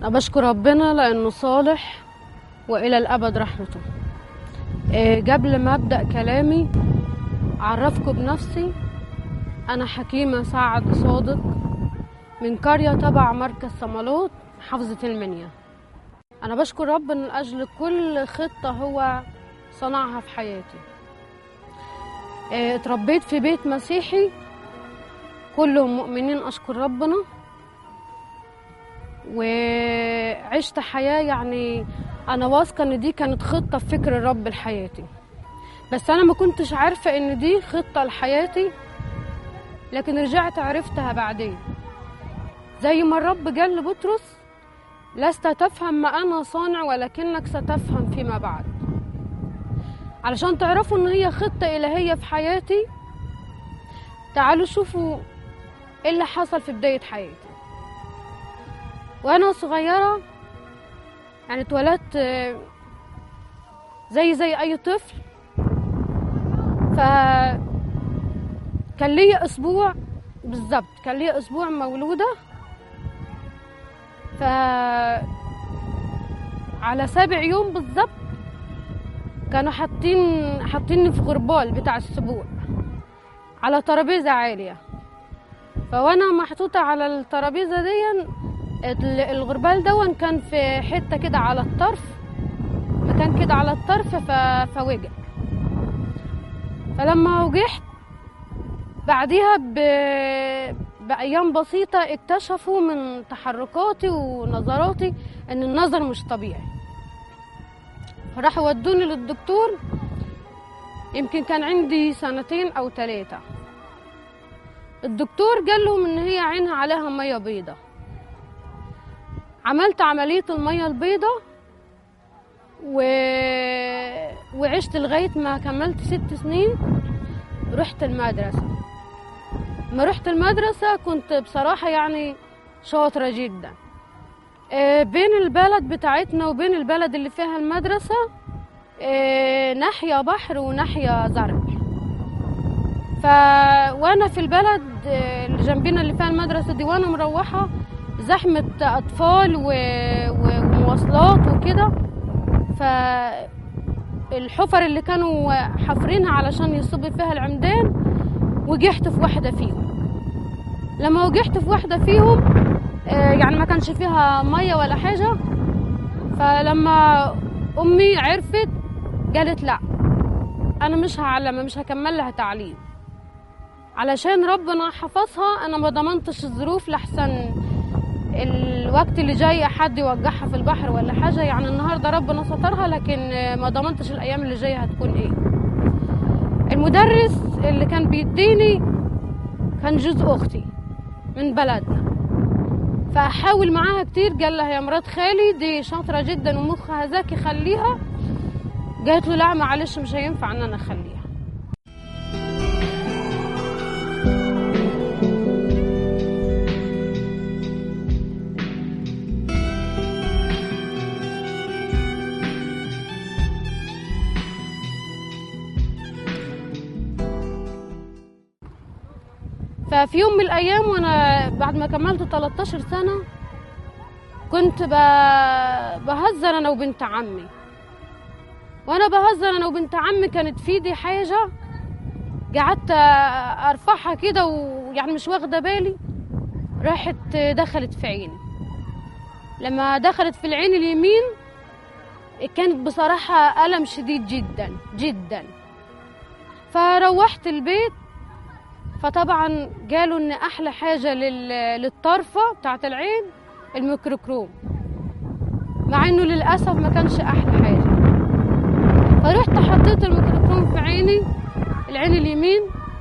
أنا بشكر ربنا لأنه صالح وإلى الأبد رحمته إيه، قبل ما أبدأ كلامي أعرفكم بنفسي أنا حكيمة سعد صادق من قرية تبع مركز صمالوت محافظة المنيا أنا بشكر ربنا من أجل كل خطة هو صنعها في حياتي إيه، اتربيت في بيت مسيحي كلهم مؤمنين أشكر ربنا وعشت حياة يعني أنا واثقة إن دي كانت خطة في فكر الرب لحياتي بس أنا ما كنتش عارفة إن دي خطة لحياتي لكن رجعت عرفتها بعدين زي ما الرب قال لبطرس لست تفهم ما أنا صانع ولكنك ستفهم فيما بعد علشان تعرفوا إن هي خطة إلهية في حياتي تعالوا شوفوا إيه اللي حصل في بداية حياتي وانا صغيره يعني اتولدت آه، زي زي اي طفل ف كان ليا اسبوع بالظبط كان ليا اسبوع مولوده ف على سابع يوم بالظبط كانوا حاطين حاطيني في غربال بتاع السبوع على ترابيزه عاليه فوانا محطوطه على الترابيزه دي ال- الغربال دون كان في حته كده على الطرف مكان كده على الطرف ف... فوجع فلما وجحت بعديها ب... بأيام بسيطة اكتشفوا من تحركاتي ونظراتي إن النظر مش طبيعي فراحوا ودوني للدكتور يمكن كان عندي سنتين أو ثلاثة الدكتور قال لهم إن هي عينها عليها مية بيضة عملت عملية المية البيضة و... وعشت لغاية ما كملت ست سنين رحت المدرسة ما رحت المدرسة كنت بصراحة يعني شاطرة جدا آه، بين البلد بتاعتنا وبين البلد اللي فيها المدرسة آه، ناحية بحر وناحية زرع ف وانا في البلد آه، اللي جنبنا اللي فيها المدرسة دي وانا مروحة زحمة أطفال و... و... ومواصلات وكده فالحفر اللي كانوا حافرينها علشان يصب فيها العمدان وجحت في واحدة فيهم لما وجحت في واحدة فيهم آه، يعني ما كانش فيها مية ولا حاجة فلما أمي عرفت قالت لا أنا مش هعلمها مش هكمل لها تعليم علشان ربنا حفظها أنا ما ضمنتش الظروف لحسن الوقت اللي جاي حد يوجعها في البحر ولا حاجة يعني النهاردة ربنا سترها لكن ما ضمنتش الأيام اللي جاية هتكون إيه المدرس اللي كان بيديني كان جوز أختي من بلدنا فأحاول معاها كتير قال لها يا مرات خالي دي شاطرة جدا ومخها ذكي خليها قالت له لا معلش مش هينفع ان انا اخليها ففي يوم من الايام وانا بعد ما كملت 13 سنه كنت ب- بهزر انا وبنت عمي وانا بهزر انا وبنت عمي كانت في ايدي حاجه قعدت ارفعها كده ويعني مش واخده بالي راحت دخلت في عيني لما دخلت في العين اليمين كانت بصراحه الم شديد جدا جدا فروحت البيت فطبعا قالوا ان احلى حاجه لل- للطرفه بتاعت العين الميكروكروم مع انه للاسف ما كانش احلى حاجه فرحت حطيت الميكروكروم في عيني العين اليمين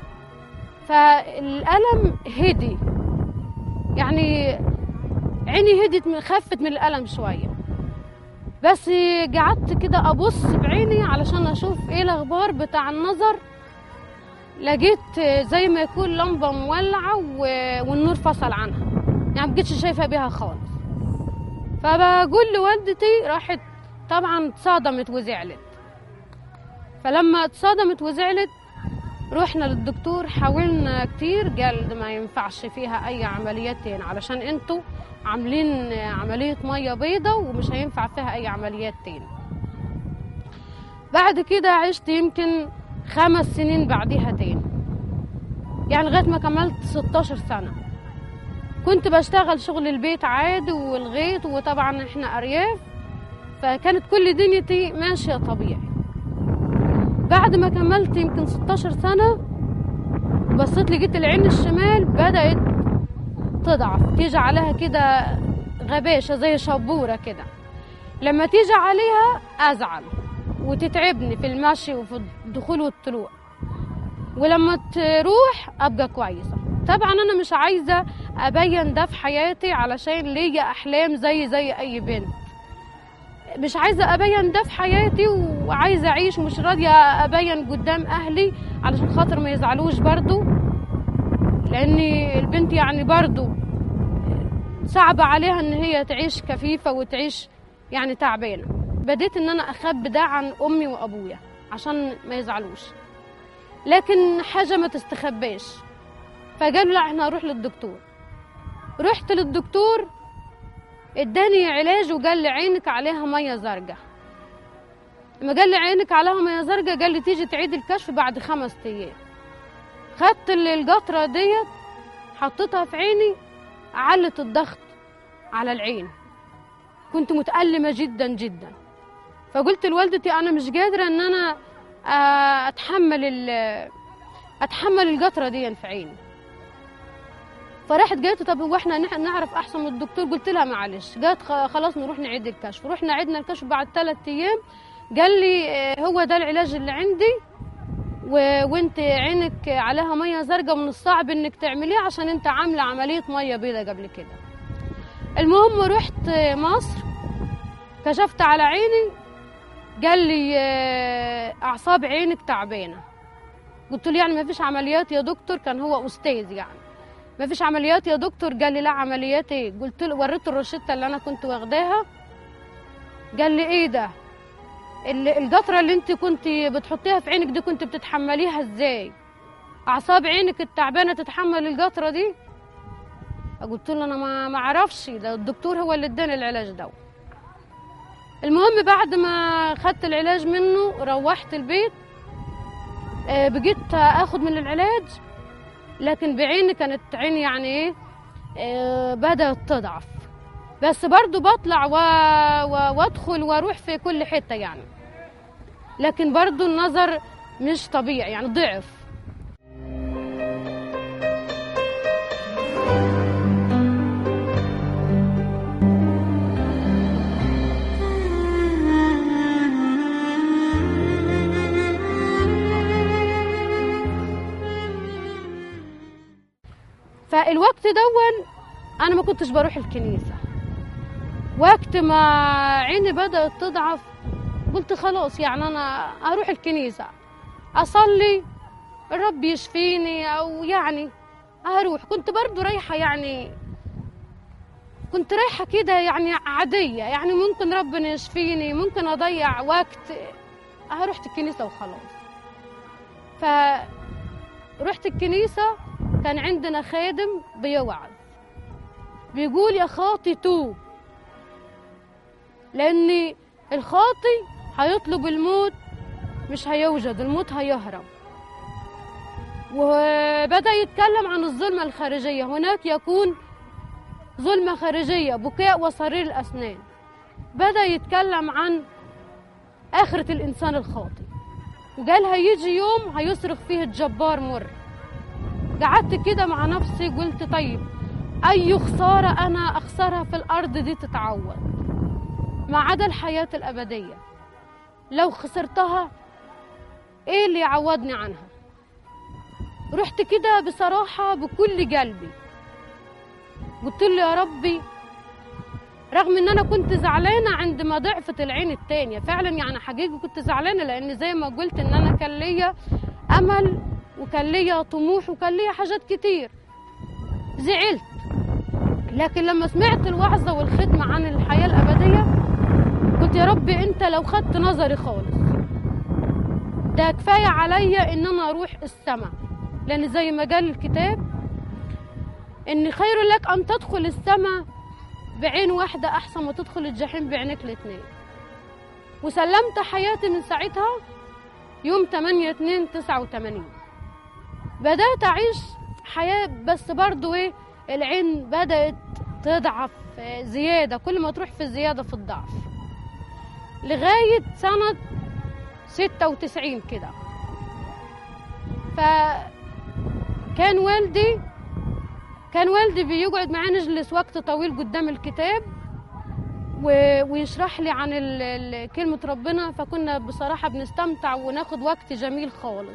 فالالم هدي يعني عيني هدت من خفت من الالم شويه بس قعدت كده ابص بعيني علشان اشوف ايه الاخبار بتاع النظر لقيت زي ما يكون لمبه مولعه و- والنور فصل عنها يعني مبقتش شايفه بيها خالص فبقول لوالدتي راحت طبعا اتصدمت وزعلت فلما اتصدمت وزعلت رحنا للدكتور حاولنا كتير قال ده ما ينفعش فيها اي عمليات تاني علشان انتوا عاملين عملية مية بيضة ومش هينفع فيها اي عمليات تاني بعد كده عشت يمكن خمس سنين بعديها تاني يعني لغاية ما كملت 16 سنة كنت بشتغل شغل البيت عادي والغيط وطبعا احنا ارياف فكانت كل دنيتي ماشية طبيعي بعد ما كملت يمكن 16 سنة بصيت لقيت العين الشمال بدأت تضعف تيجي عليها كده غباشة زي شبورة كده لما تيجي عليها أزعل وتتعبني في المشي وفي الدخول والطلوع ولما تروح أبقى كويسة طبعا أنا مش عايزة أبين ده في حياتي علشان ليا أحلام زي زي أي بنت مش عايزه ابين ده في حياتي وعايزه اعيش ومش راضيه ابين قدام اهلي علشان خاطر ما يزعلوش برضو لان البنت يعني برضو صعب عليها ان هي تعيش كفيفه وتعيش يعني تعبانه بديت ان انا اخبي ده عن امي وابويا عشان ما يزعلوش لكن حاجه ما تستخباش فقالوا لا احنا هنروح للدكتور رحت للدكتور اداني علاج وقال لي عينك عليها ميه زرقاء لما قال لي عينك عليها ميه زرقاء قال لي تيجي تعيد الكشف بعد خمس ايام خدت القطره ديت حطيتها في عيني علت الضغط على العين كنت متألمة جدا جدا فقلت لوالدتي أنا مش قادرة إن أنا أتحمل أتحمل القطرة دي في عيني فراحت قالت طب هو احنا نعرف احسن من الدكتور قلت لها معلش قالت خلاص نروح نعيد الكشف رحنا عدنا الكشف بعد ثلاث ايام قال لي هو ده العلاج اللي عندي و... وانت عينك عليها ميه زرقاء من الصعب انك تعمليه عشان انت عامله عمليه ميه بيضاء قبل كده المهم رحت مصر كشفت على عيني قال لي اعصاب عينك تعبانه قلت له يعني ما فيش عمليات يا دكتور كان هو استاذ يعني ما فيش عمليات يا دكتور قال لي لا عمليات ايه قلت له وريته الروشته اللي انا كنت واخداها قال لي ايه ده القطره اللي انت كنت بتحطيها في عينك دي كنت بتتحمليها ازاي اعصاب عينك التعبانه تتحمل القطره دي قلت له انا ما ما اعرفش ده الدكتور هو اللي اداني العلاج ده المهم بعد ما خدت العلاج منه روحت البيت بقيت اخد من العلاج لكن بعيني كانت عيني يعني ايه آه بدأت تضعف بس برضو بطلع و... و... وادخل واروح في كل حتة يعني لكن برضو النظر مش طبيعي يعني ضعف فالوقت دون انا ما كنتش بروح الكنيسه وقت ما عيني بدات تضعف قلت خلاص يعني انا اروح الكنيسه اصلي الرب يشفيني او يعني اروح كنت برضو رايحه يعني كنت رايحه كده يعني عاديه يعني ممكن ربنا يشفيني ممكن اضيع وقت رحت الكنيسه وخلاص فرحت الكنيسه كان عندنا خادم بيوعظ بيقول يا خاطي توب لان الخاطي هيطلب الموت مش هيوجد الموت هيهرب وبدأ يتكلم عن الظلمة الخارجية هناك يكون ظلمة خارجية بكاء وصرير الأسنان بدأ يتكلم عن آخرة الإنسان الخاطي وقال هيجي يوم هيصرخ فيه الجبار مر قعدت كده مع نفسي قلت طيب أي خسارة أنا أخسرها في الأرض دي تتعوض ما عدا الحياة الأبدية لو خسرتها إيه اللي يعوضني عنها رحت كده بصراحة بكل قلبي قلت له يا ربي رغم ان انا كنت زعلانه عندما ضعفت العين التانية فعلا يعني حقيقي كنت زعلانه لان زي ما قلت ان انا كان ليا امل وكان ليا طموح وكان ليا حاجات كتير زعلت لكن لما سمعت الوعظه والخدمه عن الحياه الابديه قلت يا ربي انت لو خدت نظري خالص ده كفايه عليا ان انا اروح السماء لان زي ما قال الكتاب ان خير لك ان تدخل السماء بعين واحده احسن ما تدخل الجحيم بعينك الاتنين وسلمت حياتي من ساعتها يوم 8 2 89 بدات اعيش حياه بس برضو ايه العين بدات تضعف آه، زياده كل ما تروح في الزياده في الضعف لغايه سنه 96 كده فكان والدي كان والدي بيقعد معايا نجلس وقت طويل قدام الكتاب و- ويشرح لي عن ال- ال- كلمة ربنا فكنا بصراحة بنستمتع وناخد وقت جميل خالص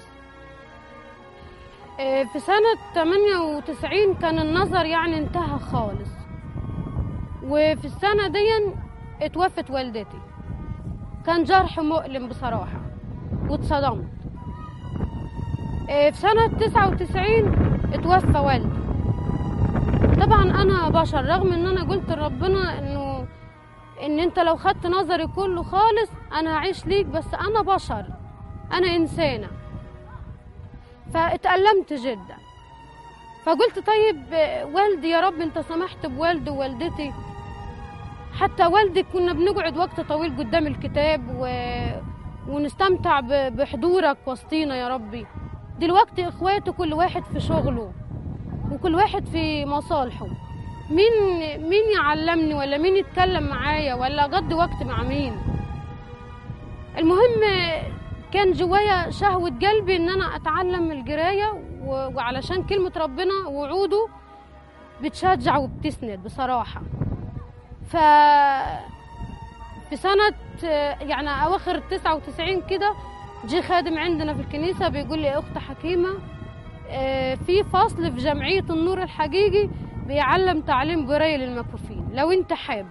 آه، في سنة 98 كان النظر يعني انتهى خالص وفي السنة دي اتوفت والدتي كان جرح مؤلم بصراحة واتصدمت آه، في سنة 99 اتوفى والدي طبعا انا بشر رغم ان انا قلت لربنا انه ان انت لو خدت نظري كله خالص انا هعيش ليك بس انا بشر انا انسانه فاتألمت جدا فقلت طيب آه، والدي يا رب انت سمحت بوالدي ووالدتي حتى والدي كنا بنقعد وقت طويل قدام الكتاب و... ونستمتع ب... بحضورك وسطينا يا ربي دلوقتي اخواته كل واحد في شغله وكل واحد في مصالحه مين مين يعلمني ولا مين يتكلم معايا ولا اقضي وقت مع مين المهم كان جوايا شهوة قلبي ان انا اتعلم القراية و- وعلشان كلمة ربنا ووعوده بتشجع وبتسند بصراحة ف في سنة يعني أواخر 99 كده جه خادم عندنا في الكنيسة بيقول لي يا أخت حكيمة آه، في فصل في جمعية النور الحقيقي بيعلم تعليم قراية للمكفوفين لو انت حابة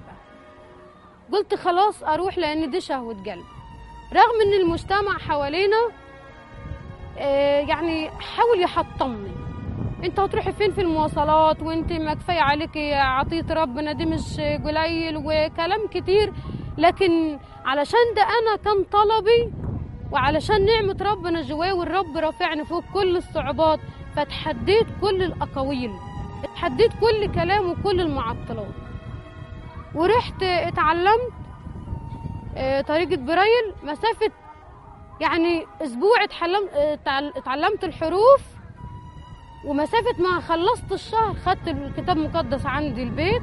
قلت خلاص اروح لان دي شهوة قلب رغم ان المجتمع حوالينا آه، يعني حاول يحطمني انت هتروحي فين في المواصلات وانت ما كفايه عليكي عطيه ربنا دي مش قليل وكلام كتير لكن علشان ده انا كان طلبي وعلشان نعمة ربنا جوايا والرب رافعني فوق كل الصعوبات فتحديت كل الأقاويل اتحديت كل كلام وكل المعطلات ورحت اتعلمت اه، طريقة برايل مسافة يعني أسبوع اتعلمت اتعلمت الحروف ومسافة ما خلصت الشهر خدت الكتاب المقدس عندي البيت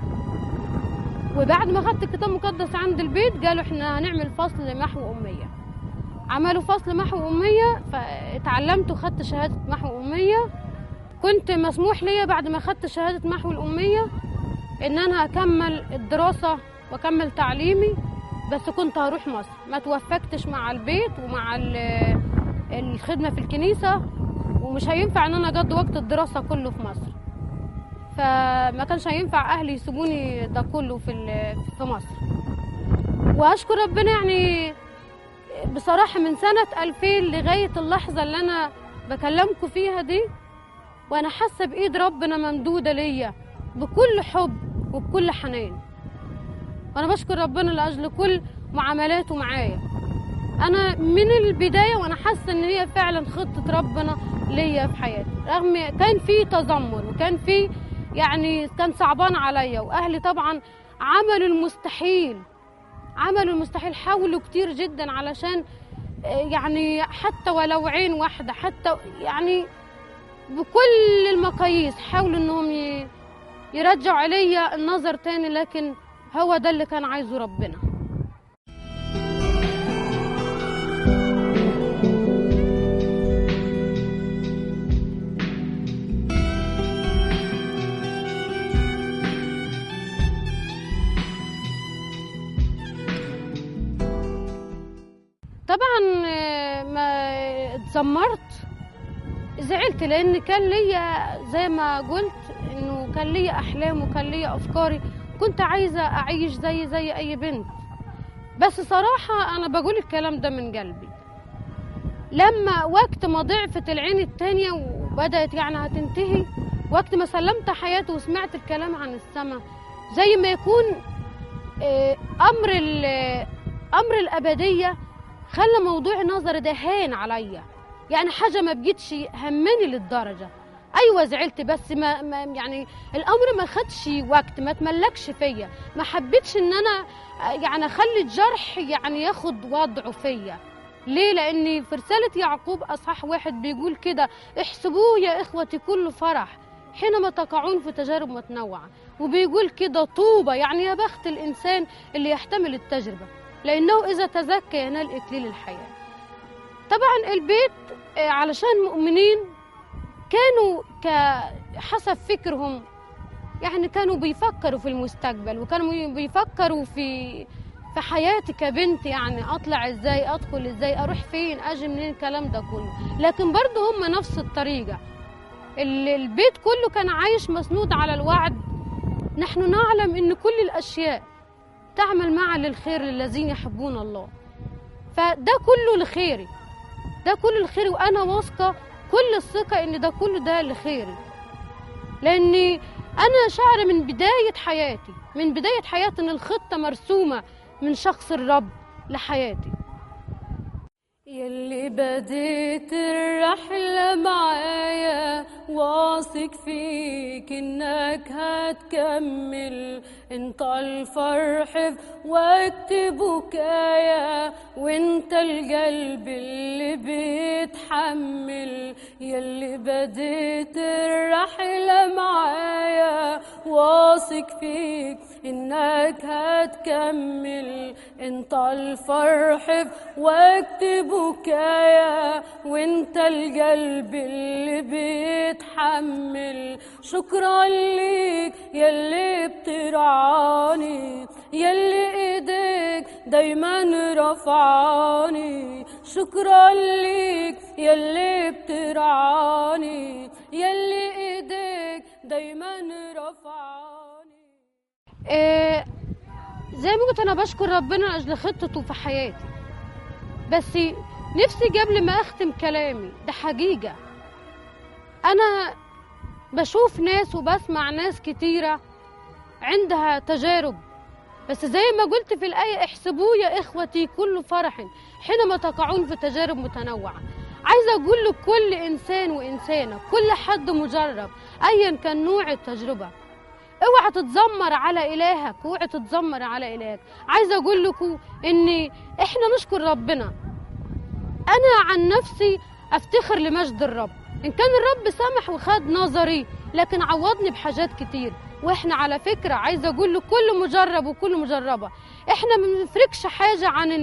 وبعد ما خدت الكتاب المقدس عندي البيت قالوا احنا هنعمل فصل محو أمية عملوا فصل محو أمية فاتعلمت وخدت شهادة محو أمية كنت مسموح ليا بعد ما خدت شهادة محو الأمية إن أنا أكمل الدراسة وأكمل تعليمي بس كنت هروح مصر ما توفقتش مع البيت ومع ال- الخدمة في الكنيسة ومش هينفع إن أنا أقضي وقت الدراسة كله في مصر فما كانش هينفع أهلي يسيبوني ده كله في ال- في مصر وأشكر ربنا يعني بصراحة من سنة 2000 لغاية اللحظة اللي أنا بكلمكم فيها دي وأنا حاسة بإيد ربنا ممدودة ليا بكل حب وبكل حنان وأنا بشكر ربنا لأجل كل معاملاته معايا أنا من البداية وأنا حاسة إن هي فعلا خطة ربنا ليا في حياتي رغم كان في تذمر وكان في يعني كان صعبان عليا وأهلي طبعا عملوا المستحيل عملوا المستحيل حاولوا كتير جدا علشان آه، يعني حتى ولو عين واحدة حتى يعني بكل المقاييس حاولوا انهم ي- يرجعوا عليا النظر تاني لكن هو ده اللي كان عايزه ربنا طبعا آه، ما اتذمرت زعلت لان كان ليا زي ما قلت انه كان ليا احلام وكان ليا افكاري كنت عايزه اعيش زي زي اي بنت بس صراحه انا بقول الكلام ده من قلبي لما وقت ما ضعفت العين التانية وبدأت يعني هتنتهي وقت ما سلمت حياتي وسمعت الكلام عن السماء زي ما يكون آه، أمر ال- أمر الأبدية خلى موضوع النظر ده هين عليا يعني حاجه ما بقتش همني للدرجه ايوه زعلت بس ما, ما يعني الامر ما خدش وقت ما تملكش فيا ما حبيتش ان انا يعني اخلي الجرح يعني ياخد وضعه فيا ليه لان في رساله يعقوب اصحاح واحد بيقول كده احسبوه يا اخوتي كل فرح حينما تقعون في تجارب متنوعه وبيقول كده طوبى يعني يا بخت الانسان اللي يحتمل التجربه لانه اذا تزكى ينال اكليل الحياه طبعا البيت آه، علشان مؤمنين كانوا حسب فكرهم يعني كانوا بيفكروا في المستقبل وكانوا بيفكروا في في حياتي كبنت يعني اطلع ازاي ادخل ازاي اروح فين اجي منين الكلام ده كله لكن برضه هم نفس الطريقه البيت كله كان عايش مسنود على الوعد نحن نعلم ان كل الاشياء تعمل معا للخير للذين يحبون الله فده كله لخيري ده كله لخيري وانا واثقه كل الثقه ان ده كله ده لخيري لاني انا شعر من بدايه حياتي من بدايه حياتي ان الخطه مرسومه من شخص الرب لحياتي يلي بديت الرحلة معايا واثق فيك انك هتكمل انت الفرح في وقت بكايا وانت القلب اللي بيتحمل يلي بديت الرحلة معايا واثق فيك انك هتكمل انت الفرح في وقت بكايا وانت القلب اللي بيتحمل شكرا ليك يلي بترعاني يلي ايديك دايما رفعاني شكرا ليك يلي بترعاني يلي ايديك دايما رفعاني إيه زي ما قلت انا بشكر ربنا اجل خطته في حياتي بس نفسي قبل ما اختم كلامي ده حقيقه انا بشوف ناس وبسمع ناس كتيره عندها تجارب بس زي ما قلت في الآية احسبوه يا إخوتي كل فرح حينما تقعون في تجارب متنوعة عايزة أقول لكل إنسان وإنسانة كل حد مجرب أيا كان نوع التجربة اوعى تتذمر على إلهك اوعى تتذمر على إلهك عايزة أقول لكم إن إحنا نشكر ربنا أنا عن نفسي أفتخر لمجد الرب إن كان الرب سمح وخد نظري لكن عوضني بحاجات كتير واحنا على فكره عايزه اقول لكل مجرب وكل مجربه احنا ما بنفرقش حاجه عن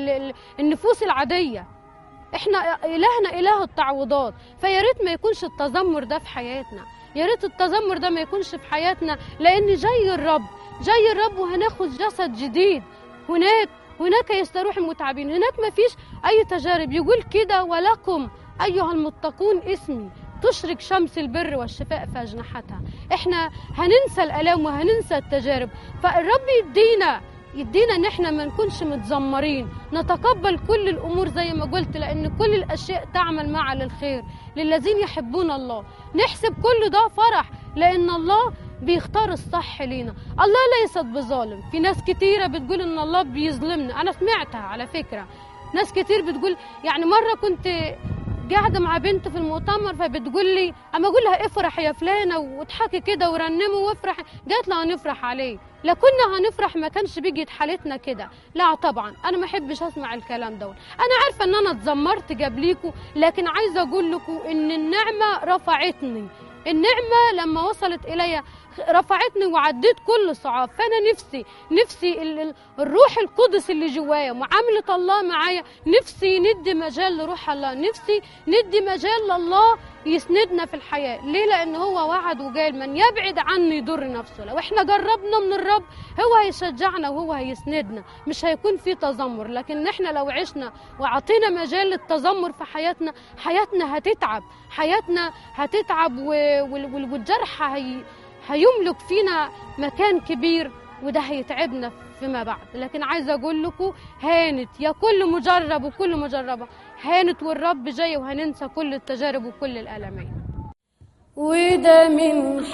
النفوس العاديه احنا الهنا اله التعويضات فيا ريت ما يكونش التذمر ده في حياتنا يا ريت التذمر ده ما يكونش في حياتنا لان جاي الرب جاي الرب وهناخد جسد جديد هناك هناك يستروح المتعبين هناك ما فيش اي تجارب يقول كده ولكم ايها المتقون اسمي تشرق شمس البر والشفاء في أجنحتها احنا هننسى الآلام وهننسى التجارب فالرب يدينا يدينا ان احنا ما نكونش متذمرين نتقبل كل الامور زي ما قلت لان كل الاشياء تعمل معا للخير للذين يحبون الله نحسب كل ده فرح لان الله بيختار الصح لينا الله ليست بظالم في ناس كتيرة بتقول ان الله بيظلمنا انا سمعتها على فكرة ناس كتير بتقول يعني مرة كنت قاعده مع بنت في المؤتمر فبتقول لي اما اقول لها افرح يا فلانه واضحكي كده ورنمي وافرح قالت لها هنفرح عليه لا كنا هنفرح ما كانش بيجي حالتنا كده لا طبعا انا ما احبش اسمع الكلام ده انا عارفه ان انا اتذمرت قبليكوا لكن عايزه اقول لكم ان النعمه رفعتني النعمه لما وصلت الي رفعتني وعديت كل صعاب فانا نفسي نفسي الروح القدس اللي جوايا معامله الله معايا نفسي ندي مجال لروح الله نفسي ندي مجال لله يسندنا في الحياه ليه لان هو وعد وقال من يبعد عني يضر نفسه لو احنا جربنا من الرب هو هيشجعنا وهو هيسندنا مش هيكون في تذمر لكن احنا لو عشنا وعطينا مجال للتذمر في حياتنا حياتنا هتتعب حياتنا هتتعب والجرح هي هيملك فينا مكان كبير وده هيتعبنا فيما بعد لكن عايزه اقول لكم هانت يا كل مجرب وكل مجربه هانت والرب جاي وهننسى كل التجارب وكل الالمين وده من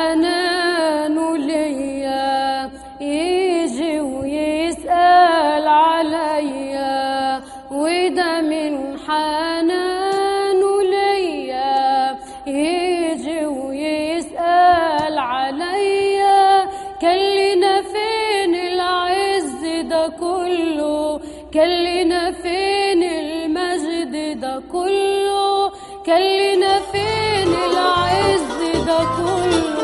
حنانه ليا يجي ويسأل عليا وده من حنانه ليا يجي ويسأل عليا كلنا فين العز ده كله كلنا فين المجد ده كله كلنا فين العز ده كله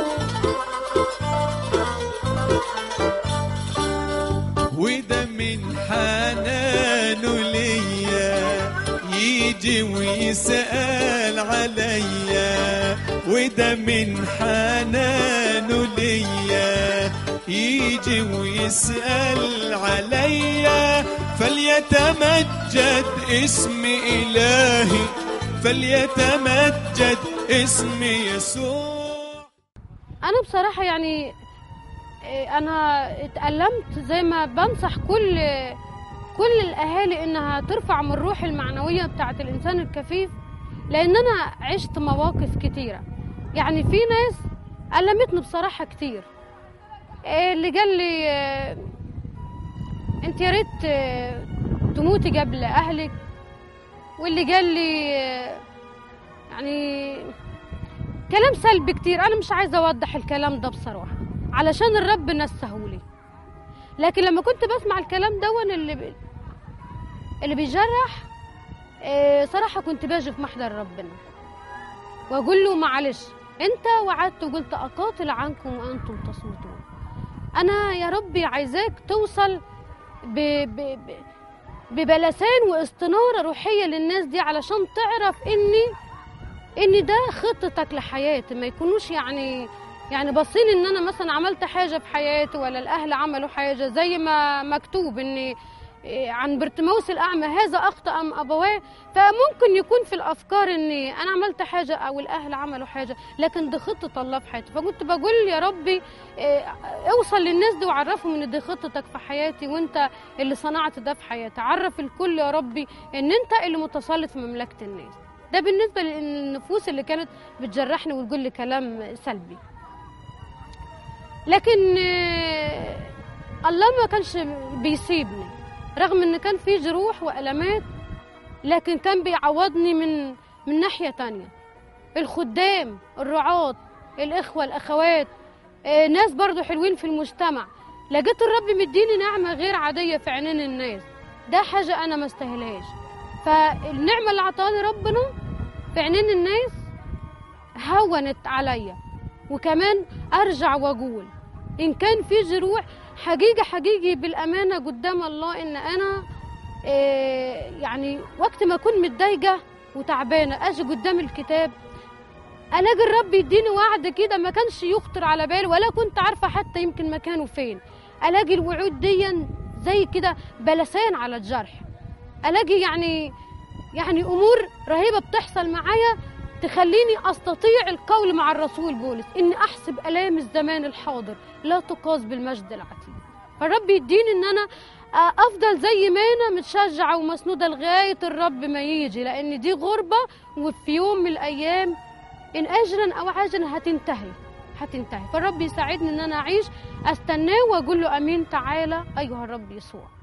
وده من حنانه ليا يجي ويسأل عليا وده من حنانه ليا يجي ويسأل عليا فليتمجد اسم إلهي فليتمجد اسم يسوع انا بصراحه يعني إيه، انا اتألمت زي ما بنصح كل كل الاهالي انها ترفع من الروح المعنويه بتاعه الانسان الكفيف لان انا عشت مواقف كتيره يعني في ناس ألمتني بصراحه كتير إيه، اللي قال لي آه، انت يا ريت آه، تموتي قبل اهلك واللي قال لي آه، يعني كلام سلبي كتير انا مش عايزه اوضح الكلام ده بصراحه علشان الرب نسهولي لكن لما كنت بسمع الكلام دون اللي بي... اللي بيجرح إيه صراحه كنت باجي في محضر ربنا واقول له معلش انت وعدت وقلت اقاتل عنكم وانتم تصمتون انا يا ربي عايزاك توصل ب... ب... ب... ببلسان واستناره روحيه للناس دي علشان تعرف اني ان ده خطتك لحياتي ما يكونوش يعني يعني باصين ان انا مثلا عملت حاجه في حياتي ولا الاهل عملوا حاجه زي ما مكتوب ان إيه، عن برتموس الاعمى هذا اخطا ام ابواه فممكن يكون في الافكار اني انا عملت حاجه او الاهل عملوا حاجه لكن دي خطه الله في حياتي فكنت بقول يا ربي إيه، اوصل للناس دي وعرفهم ان دي خطتك في حياتي وانت اللي صنعت ده في حياتي عرف الكل يا ربي ان انت اللي متسلط في مملكه الناس ده بالنسبه للنفوس اللي كانت بتجرحني وتقول لي كلام سلبي لكن آه، الله ما كانش بيسيبني رغم ان كان في جروح والامات لكن كان بيعوضني من من ناحيه تانية الخدام الرعاة الاخوه الاخوات آه، ناس برضو حلوين في المجتمع لقيت الرب مديني نعمه غير عاديه في عينين الناس ده حاجه انا ما استاهلهاش فالنعمه اللي عطاني ربنا في عينين الناس هونت عليا وكمان ارجع واقول ان كان في جروح حقيقه حقيقي بالامانه قدام الله ان انا إيه يعني وقت ما اكون متضايقه وتعبانه اجي قدام الكتاب الاقي الرب يديني وعد كده ما كانش يخطر على بالي ولا كنت عارفه حتى يمكن مكانه فين الاقي الوعود دي زي كده بلسان على الجرح الاقي يعني يعني امور رهيبه بتحصل معايا تخليني استطيع القول مع الرسول بولس اني احسب الام الزمان الحاضر لا تقاس بالمجد العتيد فالرب يديني ان انا آه، افضل زي ما انا متشجعه ومسنوده لغايه الرب ما يجي لان دي غربه وفي يوم من الايام ان اجرا او عاجلا هتنتهي هتنتهي فالرب يساعدني ان انا اعيش استناه واقول له امين تعالى ايها الرب يسوع